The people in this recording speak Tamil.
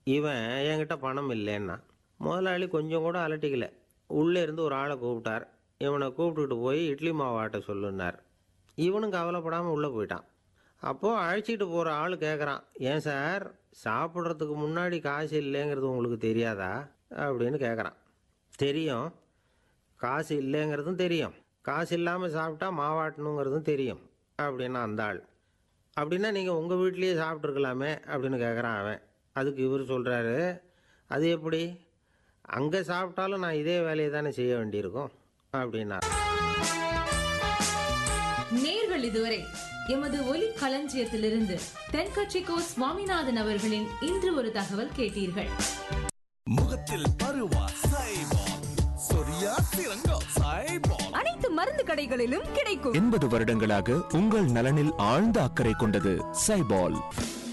இவன் என்கிட்ட பணம் இல்லைன்னா முதலாளி கொஞ்சம் கூட அலட்டிக்கல உள்ளே இருந்து ஒரு ஆளை கூப்பிட்டார் இவனை கூப்பிட்டுட்டு போய் இட்லி மாவு ஆட்ட சொல்லுன்னார் இவனும் கவலைப்படாமல் உள்ளே போயிட்டான் அப்போது அழைச்சிட்டு போகிற ஆள் கேட்குறான் ஏன் சார் சாப்பிட்றதுக்கு முன்னாடி காசு இல்லைங்கிறது உங்களுக்கு தெரியாதா அப்படின்னு கேட்குறான் தெரியும் காசு இல்லைங்கிறதும் தெரியும் காசு இல்லாமல் சாப்பிட்டா மாவாட்டணுங்கிறதும் தெரியும் அப்படின்னா அந்த ஆள் அப்படின்னா நீங்கள் உங்கள் வீட்லேயே சாப்பிட்ருக்கலாமே அப்படின்னு கேட்குறான் அவன் அதுக்கு இவர் சொல்கிறாரு அது எப்படி அங்கே சாப்பிட்டாலும் நான் இதே வேலையை தானே செய்ய வேண்டியிருக்கும் அப்படின்னா நேர்கள் இதுவரை எமது ஒலி களஞ்சியத்திலிருந்து தென்கட்சிக்கோ சுவாமிநாதன் அவர்களின் இன்று ஒரு தகவல் கேட்டீர்கள் முகத்தில் பருவா சைபால் சொரியா சிறங்கோ சைபால் அனைத்து மருந்து கடைகளிலும் கிடைக்கும் எண்பது வருடங்களாக உங்கள் நலனில் ஆழ்ந்த அக்கறை கொண்டது சைபால்